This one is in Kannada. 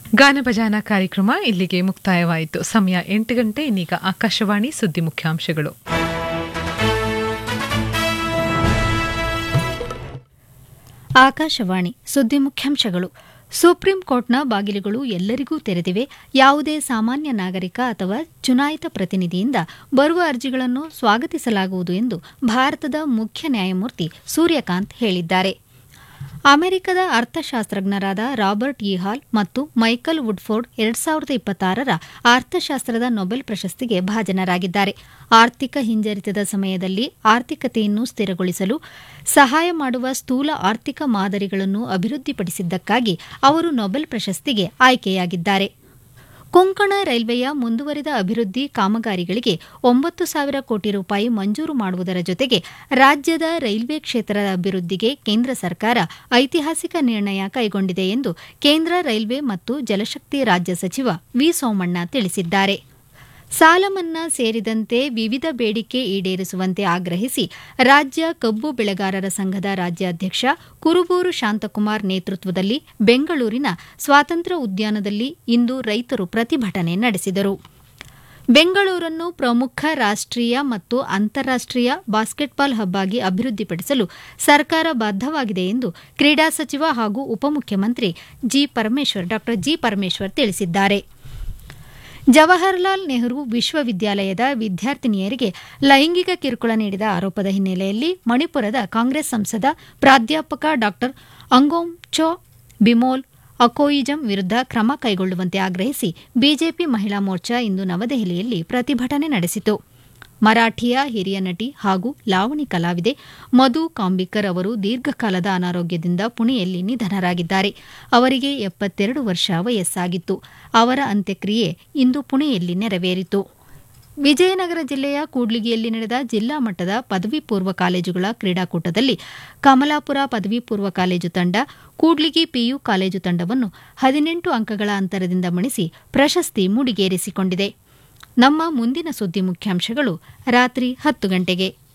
ಗಾನ ಭಜಾನ ಕಾರ್ಯಕ್ರಮ ಇಲ್ಲಿಗೆ ಮುಕ್ತಾಯವಾಯಿತು ಸಮಯ ಎಂಟು ಗಂಟೆ ಇನ್ನೀಗ ಆಕಾಶವಾಣಿ ಸುದ್ದಿ ಮುಖ್ಯಾಂಶಗಳು ಆಕಾಶವಾಣಿ ಸುದ್ದಿ ಮುಖ್ಯಾಂಶಗಳು ಸುಪ್ರೀಂ ಕೋರ್ಟ್ನ ಬಾಗಿಲುಗಳು ಎಲ್ಲರಿಗೂ ತೆರೆದಿವೆ ಯಾವುದೇ ಸಾಮಾನ್ಯ ನಾಗರಿಕ ಅಥವಾ ಚುನಾಯಿತ ಪ್ರತಿನಿಧಿಯಿಂದ ಬರುವ ಅರ್ಜಿಗಳನ್ನು ಸ್ವಾಗತಿಸಲಾಗುವುದು ಎಂದು ಭಾರತದ ಮುಖ್ಯ ನ್ಯಾಯಮೂರ್ತಿ ಸೂರ್ಯಕಾಂತ್ ಹೇಳಿದ್ದಾರೆ ಅಮೆರಿಕದ ಅರ್ಥಶಾಸ್ತ್ರಜ್ಞರಾದ ರಾಬರ್ಟ್ ಇಹಾಲ್ ಮತ್ತು ಮೈಕಲ್ ವುಡ್ಫೋರ್ಡ್ ಎರಡ್ ಸಾವಿರದ ಇಪ್ಪತ್ತಾರರ ಅರ್ಥಶಾಸ್ತ್ರದ ನೊಬೆಲ್ ಪ್ರಶಸ್ತಿಗೆ ಭಾಜನರಾಗಿದ್ದಾರೆ ಆರ್ಥಿಕ ಹಿಂಜರಿತದ ಸಮಯದಲ್ಲಿ ಆರ್ಥಿಕತೆಯನ್ನು ಸ್ಥಿರಗೊಳಿಸಲು ಸಹಾಯ ಮಾಡುವ ಸ್ಥೂಲ ಆರ್ಥಿಕ ಮಾದರಿಗಳನ್ನು ಅಭಿವೃದ್ಧಿಪಡಿಸಿದ್ದಕ್ಕಾಗಿ ಅವರು ನೊಬೆಲ್ ಪ್ರಶಸ್ತಿಗೆ ಆಯ್ಕೆಯಾಗಿದ್ದಾರೆ ಕೊಂಕಣ ರೈಲ್ವೆಯ ಮುಂದುವರಿದ ಅಭಿವೃದ್ಧಿ ಕಾಮಗಾರಿಗಳಿಗೆ ಒಂಬತ್ತು ಸಾವಿರ ಕೋಟಿ ರೂಪಾಯಿ ಮಂಜೂರು ಮಾಡುವುದರ ಜೊತೆಗೆ ರಾಜ್ಯದ ರೈಲ್ವೆ ಕ್ಷೇತ್ರದ ಅಭಿವೃದ್ಧಿಗೆ ಕೇಂದ್ರ ಸರ್ಕಾರ ಐತಿಹಾಸಿಕ ನಿರ್ಣಯ ಕೈಗೊಂಡಿದೆ ಎಂದು ಕೇಂದ್ರ ರೈಲ್ವೆ ಮತ್ತು ಜಲಶಕ್ತಿ ರಾಜ್ಯ ಸಚಿವ ವಿ ಸೋಮಣ್ಣ ತಿಳಿಸಿದ್ದಾರೆ ಸಾಲ ಮನ್ನಾ ಸೇರಿದಂತೆ ವಿವಿಧ ಬೇಡಿಕೆ ಈಡೇರಿಸುವಂತೆ ಆಗ್ರಹಿಸಿ ರಾಜ್ಯ ಕಬ್ಬು ಬೆಳೆಗಾರರ ಸಂಘದ ರಾಜ್ಯಾಧ್ಯಕ್ಷ ಕುರುಬೂರು ಶಾಂತಕುಮಾರ್ ನೇತೃತ್ವದಲ್ಲಿ ಬೆಂಗಳೂರಿನ ಸ್ವಾತಂತ್ರ್ಯ ಉದ್ಯಾನದಲ್ಲಿ ಇಂದು ರೈತರು ಪ್ರತಿಭಟನೆ ನಡೆಸಿದರು ಬೆಂಗಳೂರನ್ನು ಪ್ರಮುಖ ರಾಷ್ಟೀಯ ಮತ್ತು ಅಂತಾರಾಷ್ಟೀಯ ಬಾಸ್ಕೆಟ್ಬಾಲ್ ಹಬ್ ಆಗಿ ಅಭಿವೃದ್ಧಿಪಡಿಸಲು ಸರ್ಕಾರ ಬದ್ದವಾಗಿದೆ ಎಂದು ಕ್ರೀಡಾ ಸಚಿವ ಹಾಗೂ ಉಪಮುಖ್ಯಮಂತ್ರಿ ಜಿ ಪರಮೇಶ್ವರ್ ಡಾ ಜಿ ಪರಮೇಶ್ವರ್ ತಿಳಿಸಿದ್ದಾರೆ ಜವಾಹರಲಾಲ್ ನೆಹರು ವಿಶ್ವವಿದ್ಯಾಲಯದ ವಿದ್ಯಾರ್ಥಿನಿಯರಿಗೆ ಲೈಂಗಿಕ ಕಿರುಕುಳ ನೀಡಿದ ಆರೋಪದ ಹಿನ್ನೆಲೆಯಲ್ಲಿ ಮಣಿಪುರದ ಕಾಂಗ್ರೆಸ್ ಸಂಸದ ಪ್ರಾಧ್ಯಾಪಕ ಡಾ ಅಂಗೋಮ್ ಚೋ ಬಿಮೋಲ್ ಅಕೋಯಿಜಂ ವಿರುದ್ಧ ಕ್ರಮ ಕೈಗೊಳ್ಳುವಂತೆ ಆಗ್ರಹಿಸಿ ಬಿಜೆಪಿ ಮಹಿಳಾ ಮೋರ್ಚಾ ಇಂದು ನವದೆಹಲಿಯಲ್ಲಿ ಪ್ರತಿಭಟನೆ ನಡೆಸಿತು ಮರಾಠಿಯ ಹಿರಿಯ ನಟಿ ಹಾಗೂ ಲಾವಣಿ ಕಲಾವಿದೆ ಮಧು ಕಾಂಬಿಕರ್ ಅವರು ದೀರ್ಘಕಾಲದ ಅನಾರೋಗ್ಯದಿಂದ ಪುಣೆಯಲ್ಲಿ ನಿಧನರಾಗಿದ್ದಾರೆ ಅವರಿಗೆ ಎಪ್ಪತ್ತೆರಡು ವರ್ಷ ವಯಸ್ಸಾಗಿತ್ತು ಅವರ ಅಂತ್ಯಕ್ರಿಯೆ ಇಂದು ಪುಣೆಯಲ್ಲಿ ನೆರವೇರಿತು ವಿಜಯನಗರ ಜಿಲ್ಲೆಯ ಕೂಡ್ಲಿಗಿಯಲ್ಲಿ ನಡೆದ ಜಿಲ್ಲಾ ಮಟ್ಟದ ಪದವಿ ಪೂರ್ವ ಕಾಲೇಜುಗಳ ಕ್ರೀಡಾಕೂಟದಲ್ಲಿ ಕಮಲಾಪುರ ಪದವಿ ಪೂರ್ವ ಕಾಲೇಜು ತಂಡ ಕೂಡ್ಲಿಗಿ ಪಿಯು ಕಾಲೇಜು ತಂಡವನ್ನು ಹದಿನೆಂಟು ಅಂಕಗಳ ಅಂತರದಿಂದ ಮಣಿಸಿ ಪ್ರಶಸ್ತಿ ಮುಡಿಗೇರಿಸಿಕೊಂಡಿದೆ ನಮ್ಮ ಮುಂದಿನ ಸುದ್ದಿ ಮುಖ್ಯಾಂಶಗಳು ರಾತ್ರಿ ಹತ್ತು ಗಂಟೆಗೆ